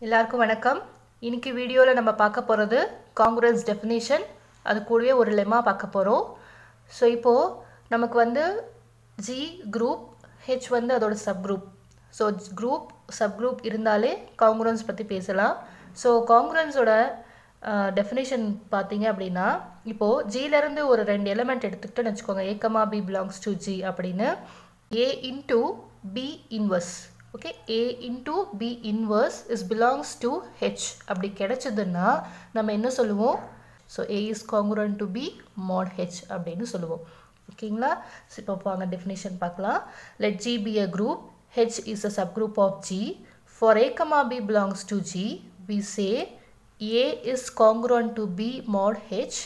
எல்லாருக்கும் வணக்கம் இன்னைக்கு வீடியோவில் நம்ம பார்க்க போகிறது காங்கிரஸ் டெஃபினேஷன் அது கூடவே ஒரு லெமா பார்க்க போகிறோம் ஸோ இப்போது நமக்கு வந்து ஜி குரூப் ஹெச் வந்து அதோட sub group so group sub group இருந்தாலே காங்கிரன்ஸ் பற்றி பேசலாம் ஸோ காங்கிரன்ஸோட டெஃபினேஷன் பார்த்தீங்க அப்படின்னா இப்போது ஜியிலேருந்து ஒரு ரெண்டு எலிமெண்ட் எடுத்துக்கிட்டோன்னு வச்சுக்கோங்க ஏக்கமா பி பிலாங்ஸ் டு ஜி அப்படின்னு A into B inverse okay A into B inverse is belongs to H அப்படி கிடைச்சதுன்னா நம்ம என்ன சொல்லுவோம் so A is congruent to B mod H அப்படின்னு சொல்லுவோம் ஓகேங்களா ஸோ இப்போ வாங்க டெஃபினேஷன் பார்க்கலாம் let G be a group H is a sub group of G for A comma B belongs to G we say A is congruent to B mod H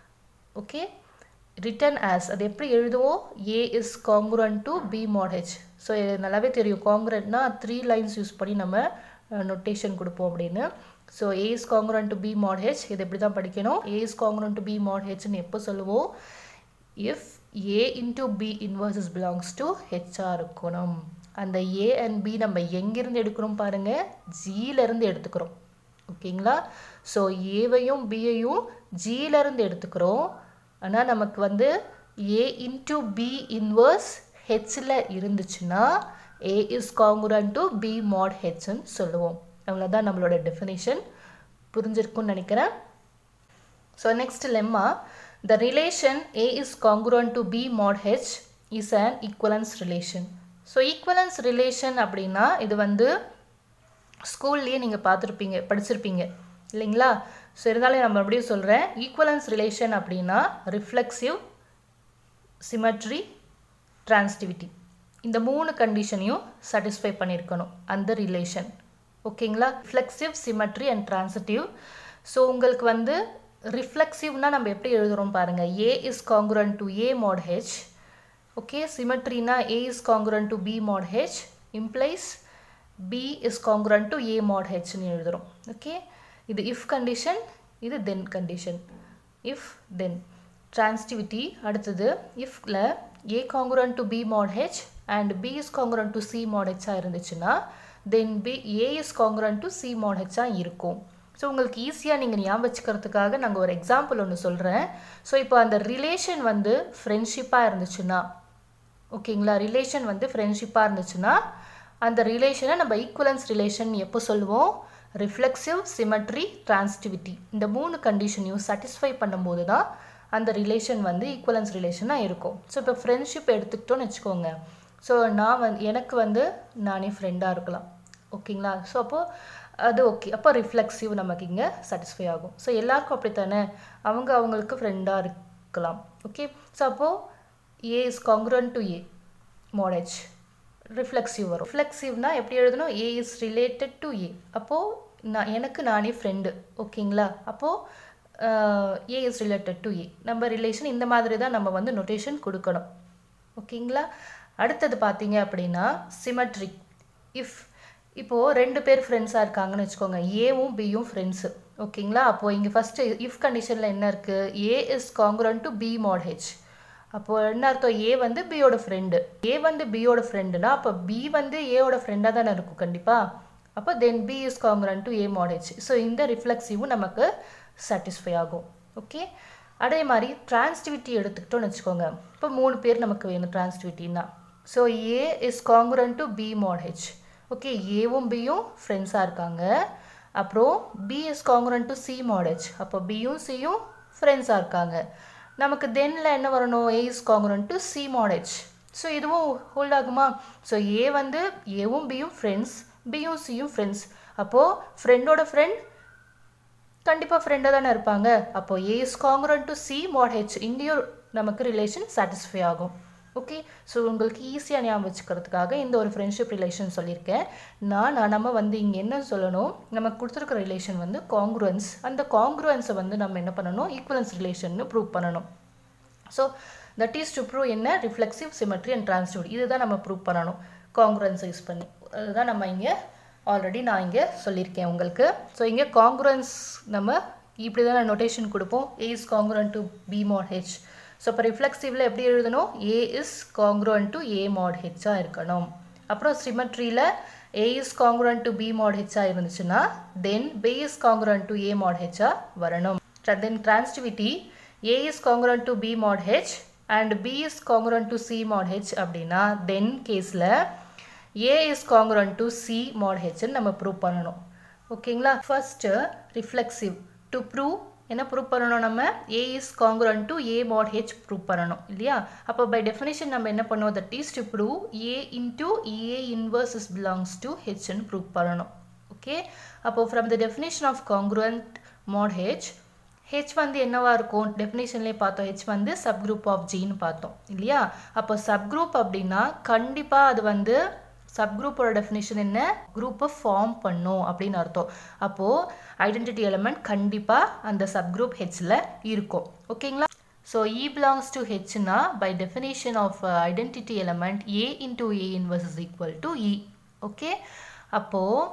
okay written as அது எப்படி எழுதுவோம் A is congruent to B mod H so நல்லாவே தெரியும் காங்குரன்ட்னா three lines use பண்ணி நம்ம notation கொடுப்போம் அப்படின்னு so A is congruent to B mod H இது எப்படி தான் படிக்கணும் A is congruent to B mod ஹெச்னு எப்போ சொல்லுவோம் if A into B inverses belongs to ஹெச்ஆர் இருக்கணும் அந்த ஏ அண்ட் பி நம்ம எங்கேருந்து எடுக்கிறோம் பாருங்கள் ஜியிலேருந்து எடுத்துக்கிறோம் ஓகேங்களா ஸோ ஏவையும் பியையும் ஜியிலேருந்து எடுத்துக்கிறோம் ஆனால் நமக்கு வந்து ஏ இன்டூ பி இன்வர்ஸ் ஹெச்சில் இருந்துச்சுன்னா A is congruent to B mod ஹெச்ன்னு சொல்லுவோம் அவ்வளோதான் நம்மளோட டெஃபினேஷன் புரிஞ்சிருக்கும்னு நினைக்கிறேன் so next lemma the relation A is congruent to B mod H is an equivalence relation so equivalence relation அப்படின்னா இது வந்து ஸ்கூல்லேயே நீங்கள் பார்த்துருப்பீங்க படிச்சிருப்பீங்க இல்லைங்களா ஸோ இருந்தாலும் நம்ம மறுபடியும் சொல்கிறேன் ஈக்குவலன்ஸ் ரிலேஷன் அப்படின்னா ரிஃப்ளெக்சிவ் சிமெட்ரி டிரான்ஸ்டிவிட்டி இந்த மூணு கண்டிஷனையும் சாட்டிஸ்ஃபை பண்ணியிருக்கணும் அந்த ரிலேஷன் ஓகேங்களா reflexive symmetry and transitive so உங்களுக்கு வந்து ரிஃப்ளெக்சிவ்னா நம்ம எப்படி எழுதுகிறோம் பாருங்கள் A is congruent to A mod H okay சிமெட்ரினா A is congruent to B mod H implies B is congruent to A mod ஹெச்னு எழுதுகிறோம் ஓகே இது இஃப் கண்டிஷன் இது தென் கண்டிஷன் இஃப் தென் டிரான்ஸ்டிவிட்டி அடுத்தது இஃப்ல A congruent to B mod H and B is congruent to C mod ஹெச்சாக இருந்துச்சுன்னா then B A is congruent to C mod ஹெச்சாக இருக்கும் ஸோ உங்களுக்கு ஈஸியாக நீங்கள் ஞாபகம் வச்சுக்கிறதுக்காக நாங்கள் ஒரு எக்ஸாம்பிள் ஒன்று சொல்கிறேன் ஸோ இப்போ அந்த ரிலேஷன் வந்து ஃப்ரெண்ட்ஷிப்பாக இருந்துச்சுன்னா ஓகேங்களா ரிலேஷன் வந்து ஃப்ரெண்ட்ஷிப்பாக இருந்துச்சுன்னா அந்த ரிலேஷனை நம்ம ஈக்குவலன்ஸ் ரிலேஷன் எப்போ சொல்லுவோம் ரிஃப்ளெக்சிவ் சிமெட்ரி டிரான்ஸ்டிவிட்டி இந்த மூணு கண்டிஷனையும் சாட்டிஸ்ஃபை பண்ணும்போது தான் அந்த ரிலேஷன் வந்து ஈக்குவலன்ஸ் ரிலேஷனாக இருக்கும் ஸோ இப்போ ஃப்ரெண்ட்ஷிப் எடுத்துக்கிட்டோன்னு வச்சுக்கோங்க ஸோ நான் வந்து எனக்கு வந்து நானே ஃப்ரெண்டாக இருக்கலாம் ஓகேங்களா ஸோ அப்போது அது ஓகே அப்போ ரிஃப்ளெக்சிவ் நமக்கு இங்கே சாட்டிஸ்ஃபை ஆகும் ஸோ எல்லாருக்கும் அப்படி தானே அவங்க அவங்களுக்கு ஃப்ரெண்டாக இருக்கலாம் ஓகே ஸோ அப்போது A is congruent to A mod H reflexive வரும் ரிஃப்ளெக்சிவ்னா எப்படி எழுதணும் A is related to A அப்போது நான் எனக்கு நானே ஃப்ரெண்டு ஓகேங்களா அப்போது A is related to A நம்ம ரிலேஷன் இந்த மாதிரி தான் நம்ம வந்து நொட்டேஷன் கொடுக்கணும் ஓகேங்களா அடுத்தது பார்த்தீங்க அப்படின்னா சிமெட்ரிக் இஃப் இப்போது ரெண்டு பேர் ஃப்ரெண்ட்ஸாக இருக்காங்கன்னு வச்சுக்கோங்க ஏவும் பியும் ஃப்ரெண்ட்ஸு ஓகேங்களா அப்போது இங்கே ஃபஸ்ட்டு இஃப் கண்டிஷனில் என்ன இருக்குது A is congruent to B mod H அப்போது என்ன அர்த்தம் ஏ வந்து பியோட ஃப்ரெண்டு ஏ வந்து பியோட ஃப்ரெண்டுனா அப்போ பி வந்து ஏவோட ஃப்ரெண்டாக தானே இருக்கும் கண்டிப்பாக அப்போ then B is congruent to A mod H so இந்த ரிஃப்ளெக்சிவும் நமக்கு சாட்டிஸ்ஃபை ஆகும் ஓகே அதே மாதிரி டிரான்ஸ்டிவிட்டி எடுத்துக்கிட்டோன்னு வச்சுக்கோங்க இப்போ மூணு பேர் நமக்கு வேணும் டிரான்ஸ்டிவிட்டின்னா so A is congruent to B mod H okay ஏவும் பியும் ஃப்ரெண்ட்ஸாக இருக்காங்க அப்புறம் B is congruent to C mod H அப்போ பியும் சியும் ஃப்ரெண்ட்ஸாக இருக்காங்க நமக்கு தென்னில் என்ன வரணும் A is congruent to C mod H so இதுவும் ஹோல்ட் ஆகுமா ஸோ ஏ வந்து ஏவும் பியும் ஃப்ரெண்ட்ஸ் பியும் சியும் ஃப்ரெண்ட்ஸ் அப்போது ஃப்ரெண்டோட ஃப்ரெண்ட் கண்டிப்பாக ஃப்ரெண்டாக தானே இருப்பாங்க அப்போது A is congruent to C mod H இங்கேயும் நமக்கு ரிலேஷன் சாட்டிஸ்ஃபை ஆகும் ஓகே ஸோ உங்களுக்கு ஈஸியாக ஞாபகம் வச்சுக்கிறதுக்காக இந்த ஒரு ஃப்ரெண்ட்ஷிப் ரிலேஷன் சொல்லியிருக்கேன் நான் நம்ம வந்து இங்கே என்ன சொல்லணும் நமக்கு கொடுத்துருக்க ரிலேஷன் வந்து காங்க்ருவன்ஸ் அந்த காங்க்ருவன்ஸை வந்து நம்ம என்ன பண்ணணும் ஈக்குவலன்ஸ் ரிலேஷன்னு ப்ரூவ் பண்ணணும் so that is to prove என்ன ரிஃப்ளெக்சிவ் சிமெட்ரி அண்ட் டிரான்ஸ்டியூட் இதுதான் நம்ம ப்ரூவ் பண்ணணும் காங்க்ருவன்ஸை யூஸ் பண்ணி அதுதான் நம்ம இங்கே ஆல்ரெடி நான் இங்கே சொல்லியிருக்கேன் உங்களுக்கு ஸோ இங்கே காங்க்ருவன்ஸ் நம்ம இப்படி தான் நொட்டேஷன் கொடுப்போம் A is congruent to B mod H so இப்போ ரிஃப்ளெக்சிவில் எப்படி எழுதணும் A is congruent to A mod ஹெச்சாக இருக்கணும் அப்புறம் சிமெட்ரியில் A is congruent to B mod ஹெச்ஆ இருந்துச்சுன்னா then B is congruent to A mod ஹெச்ஆ வரணும் then transitivity A is congruent to B mod H and B is congruent to C mod H அப்படின்னா then கேஸில் A is congruent to C mod ஹெச்னு நம்ம prove பண்ணணும் ஓகேங்களா first reflexive to prove என்ன prove பண்ணணும் நம்ம A is congruent to A mod H prove பண்ணணும் இல்லையா அப்போ பை டெஃபினேஷன் நம்ம என்ன பண்ணுவோம் that is to prove A into A inverse is belongs to ஹெச்னு ப்ரூவ் பண்ணணும் ஓகே அப்போ from the definition of congruent mod H H வந்து என்னவா இருக்கும் டெஃபினேஷன்லேயே பார்த்தோம் ஹெச் வந்து சப் குரூப் ஆஃப் ஜின்னு பார்த்தோம் இல்லையா அப்போ சப் குரூப் அப்படின்னா கண்டிப்பாக அது வந்து சப் குரூப்போட டெஃபினேஷன் என்ன குரூப்பை ஃபார்ம் பண்ணும் அப்படின்னு அர்த்தம் அப்போது ஐடென்டிட்டி எலமெண்ட் கண்டிப்பாக அந்த சப் குரூப் ஹெச்சில் இருக்கும் ஓகேங்களா ஸோ இ பிலாங்ஸ் டு ஹெச்னா by definition of identity element A into A inverse is equal to e okay அப்போது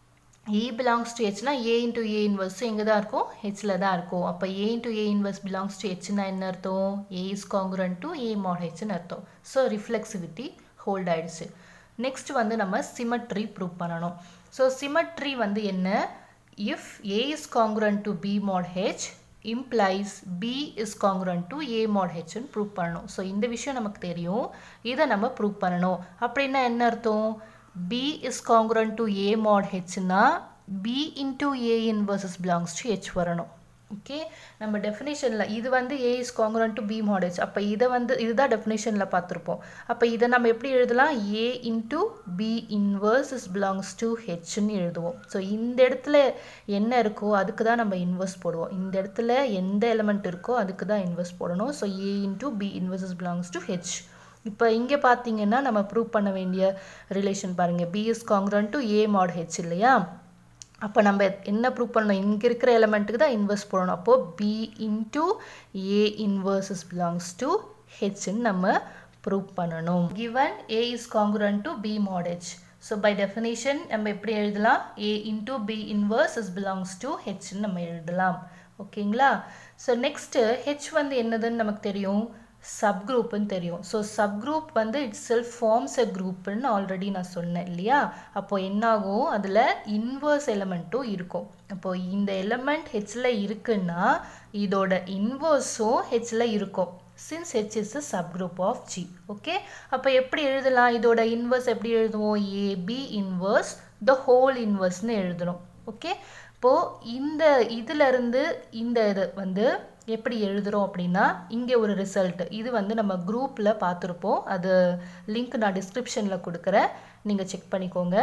இ பிலாங்ஸ் டு ஹெச்னா ஏ இன்டூ ஏ இன்வர்ஸ் எங்கே தான் இருக்கும் ஹெச்சில் தான் இருக்கும் அப்போ A into A inverse belongs to ஹெச்னா என்ன அர்த்தம் A is congruent to A mod ஹெச்னு அர்த்தம் ஸோ ரிஃப்ளெக்சிவிட்டி ஹோல்ட் ஆயிடுச்சு நெக்ஸ்ட் வந்து நம்ம சிமெட்ரி ப்ரூவ் பண்ணணும் ஸோ சிமெட்ரி வந்து என்ன if A is congruent to B mod H implies B is congruent to A mod ஹெச்னு ப்ரூவ் பண்ணணும் ஸோ இந்த விஷயம் நமக்கு தெரியும் இதை நம்ம ப்ரூவ் பண்ணணும் அப்படின்னா என்ன அர்த்தம் B is congruent to A mod ஹெச்னா B into A inverse is belongs to H வரணும் ஓகே நம்ம டெஃபினேஷனில் இது வந்து A is congruent to B mod H அப்போ இதை வந்து இதுதான் டெஃபினேஷனில் பார்த்துருப்போம் அப்போ இதை நம்ம எப்படி எழுதலாம் A into B inverse is belongs to ஹெச்னு எழுதுவோம் ஸோ இந்த இடத்துல என்ன இருக்கோ அதுக்கு தான் நம்ம இன்வர்ஸ் போடுவோம் இந்த இடத்துல எந்த எலமெண்ட் இருக்கோ அதுக்கு தான் இன்வர்ஸ் போடணும் so A into B inverse is belongs to H இப்போ இங்கே பார்த்தீங்கன்னா நம்ம ப்ரூவ் பண்ண வேண்டிய ரிலேஷன் பாருங்கள் B is congruent to A mod H இல்லையா அப்போ நம்ம என்ன ப்ரூவ் பண்ணணும் இங்கே இருக்கிற எலமெண்ட்டுக்கு தான் இன்வெர்ஸ் போடணும் அப்போது B into A inverse is belongs to ஹெச்ன்னு நம்ம ப்ரூவ் பண்ணணும் given A is congruent to B mod H so by definition நம்ம எப்படி எழுதலாம் A into B inverse is belongs to ஹெச்ன்னு நம்ம எழுதலாம் ஓகேங்களா ஸோ நெக்ஸ்ட்டு ஹெச் வந்து என்னதுன்னு நமக்கு தெரியும் சப் குரூப்புன்னு தெரியும் ஸோ சப் குரூப் வந்து இட்ஸ் செல்ஃப் ஃபார்ம்ஸ் எ குரூப்புன்னு ஆல்ரெடி நான் சொன்னேன் இல்லையா அப்போ என்னாகும் அதில் இன்வர்ஸ் எலமெண்ட்டும் இருக்கும் அப்போ இந்த எலமெண்ட் ஹெச்சில் இருக்குன்னா இதோட இன்வர்ஸும் ஹெச்சில் இருக்கும் since H is a sub group of G okay அப்போ எப்படி எழுதலாம் இதோட இன்வர்ஸ் எப்படி எழுதுவோம் ஏபி இன்வர்ஸ் த ஹோல் இன்வர்ஸ்னு எழுதணும் ஓகே இப்போது இந்த இதிலிருந்து இந்த இது வந்து எப்படி எழுதுகிறோம் அப்படின்னா இங்கே ஒரு ரிசல்ட் இது வந்து நம்ம குரூப்பில் பார்த்துருப்போம் அது லிங்க் நான் டிஸ்கிரிப்ஷனில் கொடுக்குறேன் நீங்கள் செக் பண்ணிக்கோங்க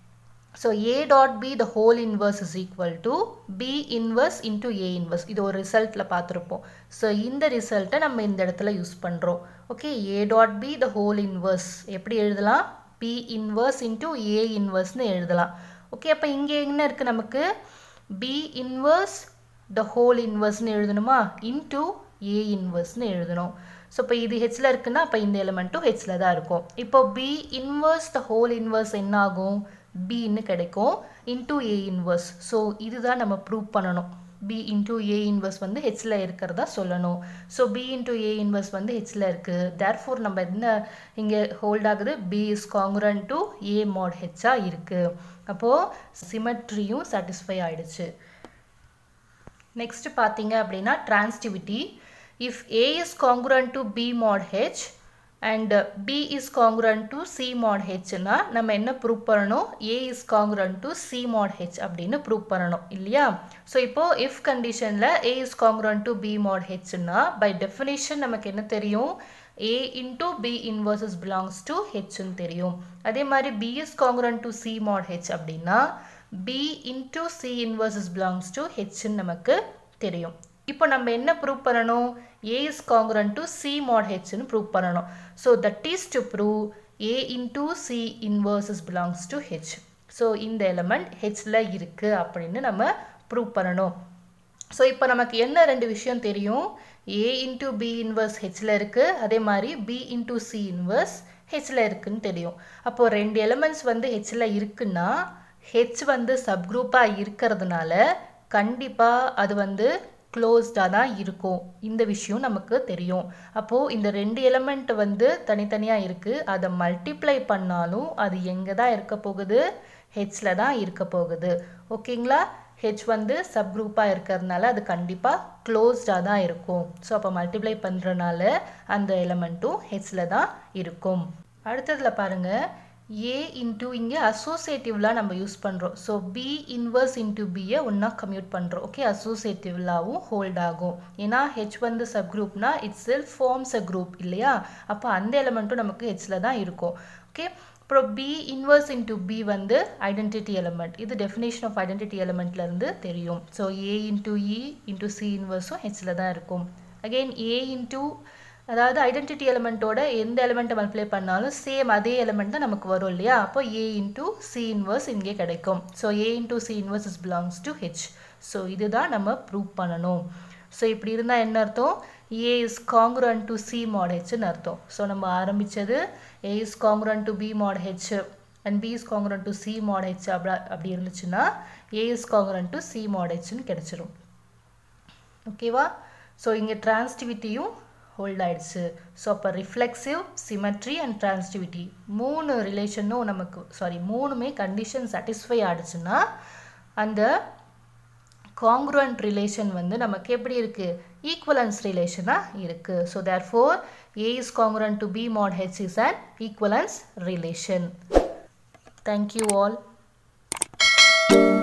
so A dot B the whole inverse is equal to B inverse into A inverse இது ஒரு ரிசல்ட்டில் பார்த்துருப்போம் ஸோ இந்த ரிசல்ட்டை நம்ம இந்த இடத்துல யூஸ் பண்ணுறோம் okay A dot B the whole inverse எப்படி எழுதலாம் பி இன்வர்ஸ் இன்டூ ஏ இன்வர்ஸ்னு எழுதலாம் ஓகே அப்போ இங்கே என்ன இருக்குது நமக்கு பி இன்வர்ஸ் த ஹோல் இன்வர்ஸ்னு எழுதணுமா இன்டூ ஏ இன்வர்ஸ்னு எழுதணும் ஸோ இப்போ இது ஹெச்சில் இருக்குன்னா அப்போ இந்த எலிமெண்ட்டும் ஹெச்சில் தான் இருக்கும் இப்போ B inverse the whole inverse என்ன ஆகும் பின்னு கிடைக்கும் இன்டூ ஏ இன்வர்ஸ் ஸோ இதுதான் நம்ம ப்ரூவ் பண்ணணும் பி இன்டூ ஏ இன்வர்ஸ் வந்து ஹெச்சில் இருக்கிறதா சொல்லணும் so B into A inverse வந்து ஹெச்சில் இருக்குது தேர்ஃபோர் நம்ம என்ன இங்கே ஹோல்ட் ஆகுது B is congruent to A mod ஹெச்சாக இருக்குது அப்போது சிமெட்ரியும் சாட்டிஸ்ஃபை ஆயிடுச்சு நெக்ஸ்ட் பார்த்தீங்க அப்படின்னா transitivity if A is congruent to B mod H and B is congruent to C mod ஹெச்னா நம்ம என்ன ப்ரூவ் பண்ணணும் A is congruent to C mod H அப்படின்னு ப்ரூவ் பண்ணணும் இல்லையா ஸோ இப்போது இஃப் கண்டிஷனில் ஏ is congruent to B mod ஹெச்னா பை டெஃபினேஷன் நமக்கு என்ன தெரியும் A into B inverses belongs to ஹெச்னு தெரியும் அதே மாதிரி B is congruent to C mod H அப்படின்னா B into C inverse is belongs to ஹெச்னு நமக்கு தெரியும் இப்போ நம்ம என்ன ப்ரூவ் பண்ணணும் A is congruent to C mod ஹெச்னு ப்ரூவ் பண்ணணும் so that is to prove A into C inverse is belongs to H so இந்த எலமெண்ட் ஹெச்சில் இருக்குது அப்படின்னு நம்ம ப்ரூவ் பண்ணணும் ஸோ இப்போ நமக்கு என்ன ரெண்டு விஷயம் தெரியும் ஏ இன்டூ பி இன்வர்ஸ் ஹெச்சில் இருக்குது அதே மாதிரி பி இன்டூ சி இன்வர்ஸ் ஹெச்சில் இருக்குன்னு தெரியும் அப்போது ரெண்டு எலமெண்ட்ஸ் வந்து ஹெச்சில் இருக்குன்னா ஹெச் வந்து சப்குரூப்பாக இருக்கிறதுனால கண்டிப்பாக அது வந்து க்ளோஸ்டாக தான் இருக்கும் இந்த விஷயம் நமக்கு தெரியும் அப்போது இந்த ரெண்டு எலமெண்ட் வந்து தனித்தனியாக இருக்குது அதை மல்டிப்ளை பண்ணாலும் அது எங்கே தான் இருக்க போகுது ஹெச்சில் தான் இருக்க போகுது ஓகேங்களா ஹெச் வந்து சப் குரூப்பாக இருக்கிறதுனால அது கண்டிப்பாக க்ளோஸ்டாக தான் இருக்கும் ஸோ அப்போ மல்டிப்ளை பண்ணுறனால அந்த எலமெண்ட்டும் ஹெச்சில் தான் இருக்கும் அடுத்ததில் பாருங்கள் ஏ இன்ட்டு இங்கே அசோசியேட்டிவ்லாம் நம்ம யூஸ் பண்ணுறோம் ஸோ பி இன்வர்ஸ் இன்ட்டு பியை ஒன்றா கம்யூட் பண்ணுறோம் ஓகே அசோசியேட்டிவ்லாவும் ஹோல்ட் ஆகும் ஏன்னா ஹெச் வந்து சப் குரூப்னா itself forms a group இல்லையா அப்போ அந்த எலமெண்ட்டும் நமக்கு ஹெச்சில் தான் இருக்கும் ஓகே அப்புறம் பி இன்வர்ஸ் இன்ட்டு பி வந்து ஐடென்டிட்டி எலமெண்ட் இது டெஃபினேஷன் ஆஃப் ஐடென்டிட்டி எலமெண்ட்லேருந்து தெரியும் so A into e into C இன்வர்ஸும் ஹெச்சில் தான் இருக்கும் அகெயின் ஏ இன்ட்டு அதாவது ஐடென்டிட்டி எலமெண்ட்டோட எந்த எலமெண்ட்டை மல்டிப்ளை பண்ணாலும் சேம் அதே எலமெண்ட் தான் நமக்கு வரும் இல்லையா அப்போ ஏ இன்ட்டு சி இன்வர்ஸ் இங்கே கிடைக்கும் so A into C inverse is belongs to H so இதுதான் நம்ம ப்ரூவ் பண்ணணும் ஸோ இப்படி இருந்தால் என்ன அர்த்தம் A is congruent to C mod ஹெச்னு அர்த்தம் ஸோ நம்ம ஆரம்பித்தது A is congruent to B mod H and B is congruent to C mod H அப்படி அப்படி இருந்துச்சுன்னா A is congruent to C mod ஹெச்னு கிடச்சிரும் ஓகேவா ஸோ இங்கே டிரான்ஸ்டிவிட்டியும் ஹோல்ட் ஆயிடுச்சு ஸோ அப்போ ரிஃப்ளெக்சிவ் சிமெட்ரி அண்ட் டிரான்ஸ்டிவிட்டி மூணு ரிலேஷனும் நமக்கு சாரி மூணுமே கண்டிஷன் சாட்டிஸ்ஃபை ஆகிடுச்சுன்னா அந்த காங்க்ருவன்ட் ரிலேஷன் வந்து நமக்கு எப்படி இருக்குது ஈக்குவலன்ஸ் ரிலேஷனாக இருக்குது so therefore A is congruent to B mod H is an equivalence relation thank you all